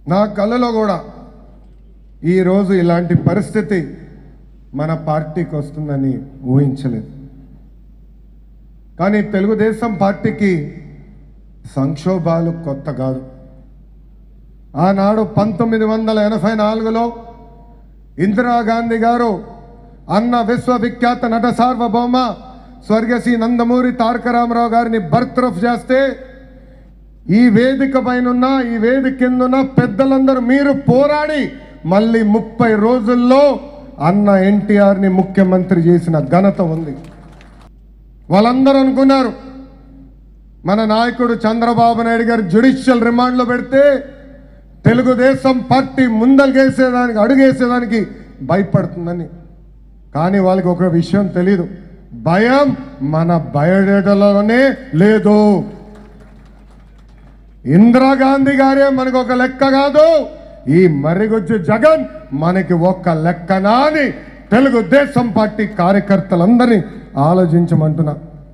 నా కళ్ళలో కూడా ఈరోజు ఇలాంటి పరిస్థితి మన పార్టీకి వస్తుందని ఊహించలేదు కానీ తెలుగుదేశం పార్టీకి సంక్షోభాలు కొత్త కాదు ఆనాడు పంతొమ్మిది వందల ఎనభై నాలుగులో ఇందిరాగాంధీ గారు అన్న విశ్వవిఖ్యాత నట సార్వభౌమ స్వర్గశ్రీ నందమూరి తారక రామారావు గారిని బర్త్రఫ్ చేస్తే ఈ వేదిక పైన ఈ వేదిక కిందున్న పెద్దలందరూ మీరు పోరాడి మళ్ళీ ముప్పై రోజుల్లో అన్న ఎన్టీఆర్ని ముఖ్యమంత్రి చేసిన ఘనత ఉంది వాళ్ళందరూ అనుకున్నారు మన నాయకుడు చంద్రబాబు నాయుడు గారు జ్యుడిషియల్ రిమాండ్లో పెడితే తెలుగుదేశం పార్టీ ముందలుగేసేదానికి అడుగేసేదానికి భయపడుతుందని కానీ వాళ్ళకి ఒక విషయం తెలీదు భయం మన బయోడేటాలోనే లేదు ఇందిరాగాంధీ గారే మనకు ఒక లెక్క కాదు ఈ మరిగొజ్జు జగన్ మనకి ఒక్క లెక్కనా అని తెలుగుదేశం పార్టీ కార్యకర్తలందరినీ ఆలోచించమంటున్నా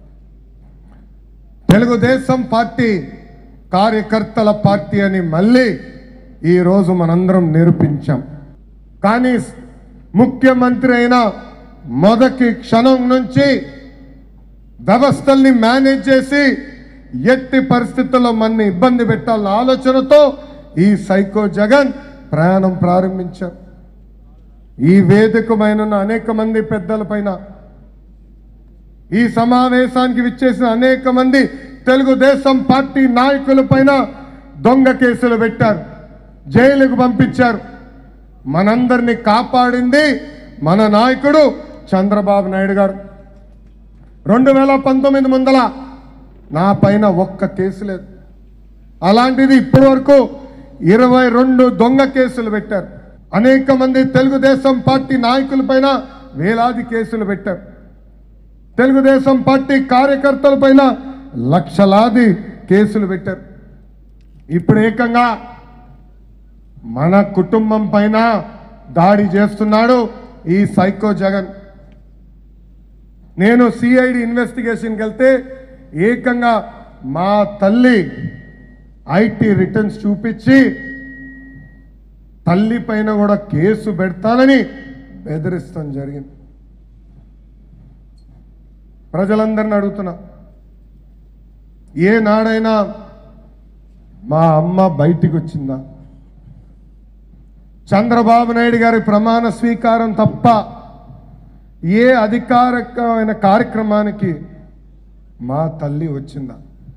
తెలుగుదేశం పార్టీ కార్యకర్తల పార్టీ అని మళ్ళీ ఈరోజు మనందరం నిరూపించాం కానీ ముఖ్యమంత్రి అయిన మొదటి క్షణం నుంచి వ్యవస్థల్ని మేనేజ్ చేసి ఎట్టి పరిస్థితుల్లో మన ఇబ్బంది పెట్టాలన్న ఆలోచనతో ఈ సైకో జగన్ ప్రయాణం ప్రారంభించారు ఈ వేదికమైన అనేక మంది పెద్దల పైన ఈ సమావేశానికి విచ్చేసిన అనేక మంది తెలుగుదేశం పార్టీ నాయకుల పైన దొంగ కేసులు పెట్టారు జైలుకు పంపించారు మనందరినీ కాపాడింది మన నాయకుడు చంద్రబాబు నాయుడు గారు రెండు వేల పంతొమ్మిది ముందల నా పైన ఒక్క కేసు లేదు అలాంటిది ఇప్పటి వరకు ఇరవై రెండు దొంగ కేసులు పెట్టారు అనేక మంది తెలుగుదేశం పార్టీ నాయకుల పైన వేలాది కేసులు పెట్టారు తెలుగుదేశం పార్టీ కార్యకర్తల పైన లక్షలాది కేసులు పెట్టారు ఇప్పుడు ఏకంగా మన కుటుంబం పైన దాడి చేస్తున్నాడు ఈ సైకో జగన్ నేను సిఐడి ఇన్వెస్టిగేషన్కి వెళ్తే ఏకంగా మా తల్లి ఐటీ రిటర్న్స్ చూపించి తల్లి పైన కూడా కేసు పెడతానని బెదిరిస్తాం జరిగింది ప్రజలందరిని అడుగుతున్నా ఏ నాడైనా మా అమ్మ బయటికి వచ్చిందా చంద్రబాబు నాయుడు గారి ప్రమాణ స్వీకారం తప్ప ఏ అధికారికమైన కార్యక్రమానికి మా తల్లి వచ్చిందా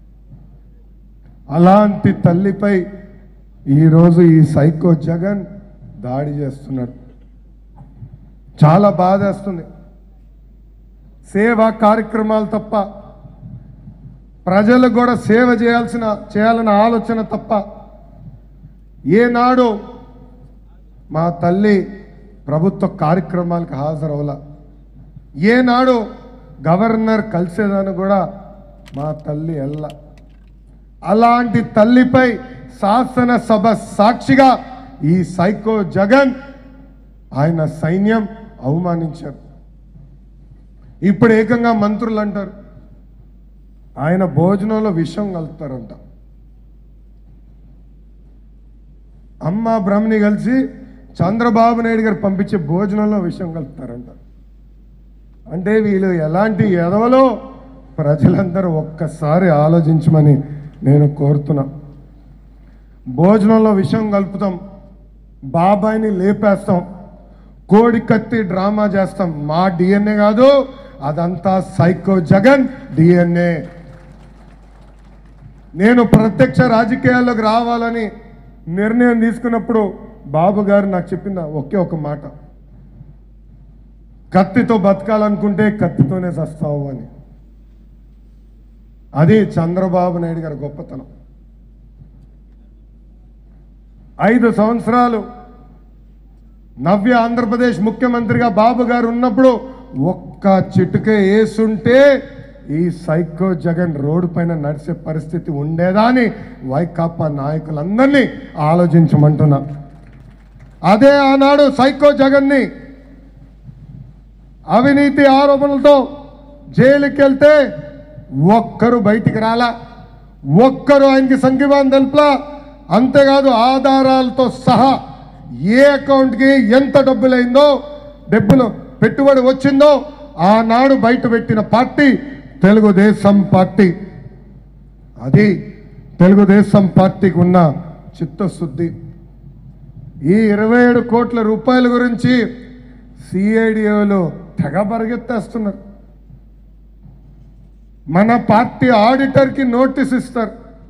అలాంటి తల్లిపై ఈరోజు ఈ సైకో జగన్ దాడి చేస్తున్నాడు చాలా బాధేస్తుంది సేవా కార్యక్రమాలు తప్ప ప్రజలకు కూడా సేవ చేయాల్సిన చేయాలన్న ఆలోచన తప్ప ఏనాడు మా తల్లి ప్రభుత్వ కార్యక్రమాలకు హాజరవలా ఏనాడు గవర్నర్ కలిసేదాన్ని కూడా మా తల్లి ఎల్ల అలాంటి తల్లిపై శాసనసభ సాక్షిగా ఈ సైకో జగన్ ఆయన సైన్యం అవమానించారు ఇప్పుడు ఏకంగా మంత్రులు అంటారు ఆయన భోజనంలో విషం కలుపుతారంట అమ్మ బ్రహ్మని కలిసి చంద్రబాబు నాయుడు గారు పంపించే భోజనంలో విషం కలుపుతారంట అంటే వీళ్ళు ఎలాంటి ఎదవలో ప్రజలందరూ ఒక్కసారి ఆలోచించమని నేను కోరుతున్నా భోజనంలో విషం కలుపుతాం బాబాయిని లేపేస్తాం కోడి కత్తి డ్రామా చేస్తాం మా డిఎన్ఏ కాదు అదంతా సైకో జగన్ డిఎన్ఏ నేను ప్రత్యక్ష రాజకీయాల్లోకి రావాలని నిర్ణయం తీసుకున్నప్పుడు బాబు గారు నాకు చెప్పిన ఒకే ఒక మాట కత్తితో బతకాలనుకుంటే కత్తితోనే చస్తావు అని అది చంద్రబాబు నాయుడు గారి గొప్పతనం ఐదు సంవత్సరాలు నవ్య ఆంధ్రప్రదేశ్ ముఖ్యమంత్రిగా బాబు గారు ఉన్నప్పుడు ఒక్క చిటుక వేసుంటే ఈ సైకో జగన్ రోడ్డు పైన నడిచే పరిస్థితి ఉండేదా అని వైకాపా నాయకులందరినీ ఆలోచించమంటున్నా అదే ఆనాడు సైకో జగన్ని అవినీతి ఆరోపణలతో జైలుకి వెళ్తే ఒక్కరు బయటికి రాలా ఒక్కరు ఆయనకి సంఘీభావం తెలుపలా అంతేకాదు ఆధారాలతో సహా ఏ అకౌంట్కి ఎంత డబ్బులైందో డబ్బులు పెట్టుబడి వచ్చిందో ఆనాడు బయట పెట్టిన పార్టీ తెలుగుదేశం పార్టీ అది తెలుగుదేశం పార్టీకి ఉన్న చిత్తశుద్ధి ఈ ఇరవై ఏడు కోట్ల రూపాయల గురించి సిఐడిఓలు తెగ పరిగెత్తేస్తున్నారు మన పార్టీ ఆడిటర్కి నోటీస్ ఇస్తారు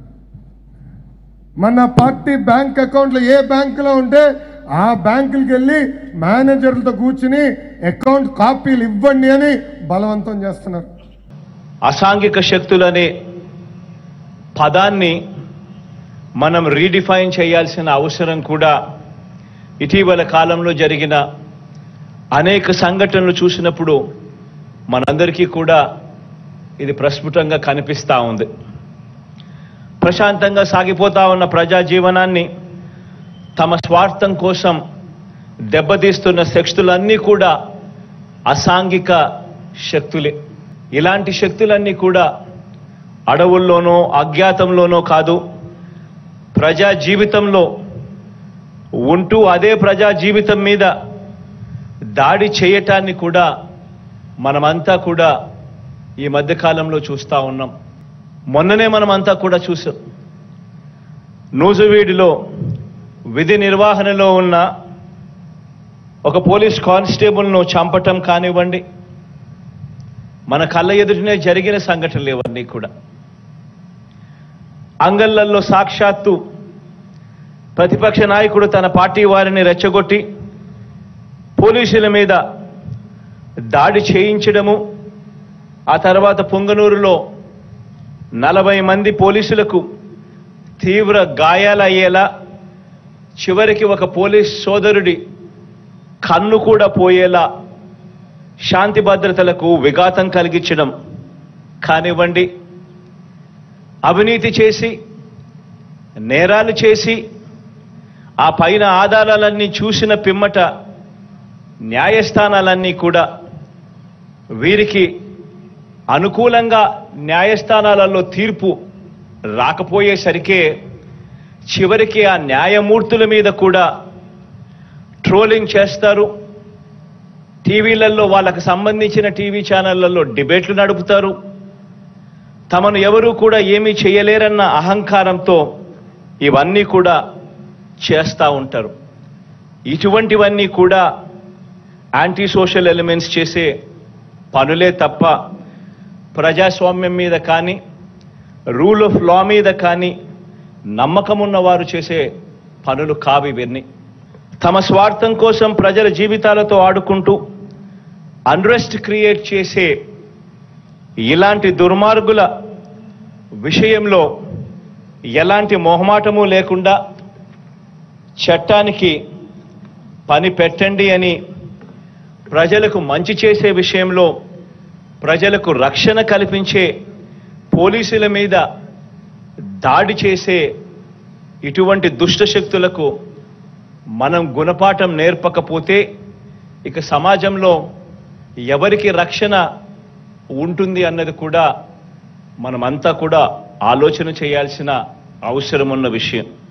మన పార్టీ బ్యాంక్ అకౌంట్లు ఏ బ్యాంకులో ఉంటే ఆ బ్యాంకులకి వెళ్ళి మేనేజర్లతో కూర్చుని అకౌంట్ కాపీలు ఇవ్వండి అని బలవంతం చేస్తున్నారు అసాంఘిక శక్తులనే పదాన్ని మనం రీడిఫైన్ చేయాల్సిన అవసరం కూడా ఇటీవల కాలంలో జరిగిన అనేక సంఘటనలు చూసినప్పుడు మనందరికీ కూడా ఇది ప్రస్ఫుటంగా కనిపిస్తూ ఉంది ప్రశాంతంగా సాగిపోతా ఉన్న ప్రజా జీవనాన్ని తమ స్వార్థం కోసం దెబ్బతీస్తున్న శక్తులన్నీ కూడా అసాంఘిక శక్తులే ఇలాంటి శక్తులన్నీ కూడా అడవుల్లోనో అజ్ఞాతంలోనో కాదు ప్రజా జీవితంలో ఉంటూ అదే ప్రజా జీవితం మీద దాడి చేయటాన్ని కూడా మనమంతా కూడా ఈ మధ్యకాలంలో చూస్తూ ఉన్నాం మొన్ననే మనమంతా కూడా చూసాం నూజువీడిలో విధి నిర్వహణలో ఉన్న ఒక పోలీస్ కానిస్టేబుల్ను చంపటం కానివ్వండి మన కళ్ళ ఎదుటనే జరిగిన సంఘటనలు ఇవన్నీ కూడా అంగళ్ళల్లో సాక్షాత్తు ప్రతిపక్ష నాయకుడు తన పార్టీ వారిని రెచ్చగొట్టి పోలీసుల మీద దాడి చేయించడము ఆ తర్వాత పొంగనూరులో నలభై మంది పోలీసులకు తీవ్ర గాయాలయ్యేలా చివరికి ఒక పోలీస్ సోదరుడి కన్ను కూడా పోయేలా శాంతి భద్రతలకు విఘాతం కలిగించడం కానివ్వండి అవినీతి చేసి నేరాలు చేసి ఆ పైన ఆధారాలన్నీ చూసిన పిమ్మట న్యాయస్థానాలన్నీ కూడా వీరికి అనుకూలంగా న్యాయస్థానాలలో తీర్పు రాకపోయేసరికే చివరికి ఆ న్యాయమూర్తుల మీద కూడా ట్రోలింగ్ చేస్తారు టీవీలలో వాళ్ళకు సంబంధించిన టీవీ ఛానళ్లలో డిబేట్లు నడుపుతారు తమను ఎవరూ కూడా ఏమీ చేయలేరన్న అహంకారంతో ఇవన్నీ కూడా చేస్తూ ఉంటారు ఇటువంటివన్నీ కూడా యాంటీ సోషల్ ఎలిమెంట్స్ చేసే పనులే తప్ప ప్రజాస్వామ్యం మీద కానీ రూల్ ఆఫ్ లా మీద కానీ నమ్మకం ఉన్నవారు చేసే పనులు కావు ఇవన్నీ తమ స్వార్థం కోసం ప్రజల జీవితాలతో ఆడుకుంటూ అన్రెస్ట్ క్రియేట్ చేసే ఇలాంటి దుర్మార్గుల విషయంలో ఎలాంటి మొహమాటము లేకుండా చట్టానికి పని పెట్టండి అని ప్రజలకు మంచి చేసే విషయంలో ప్రజలకు రక్షణ కల్పించే పోలీసుల మీద దాడి చేసే ఇటువంటి దుష్ట శక్తులకు మనం గుణపాఠం నేర్పకపోతే ఇక సమాజంలో ఎవరికి రక్షణ ఉంటుంది అన్నది కూడా మనమంతా కూడా ఆలోచన చేయాల్సిన అవసరం ఉన్న విషయం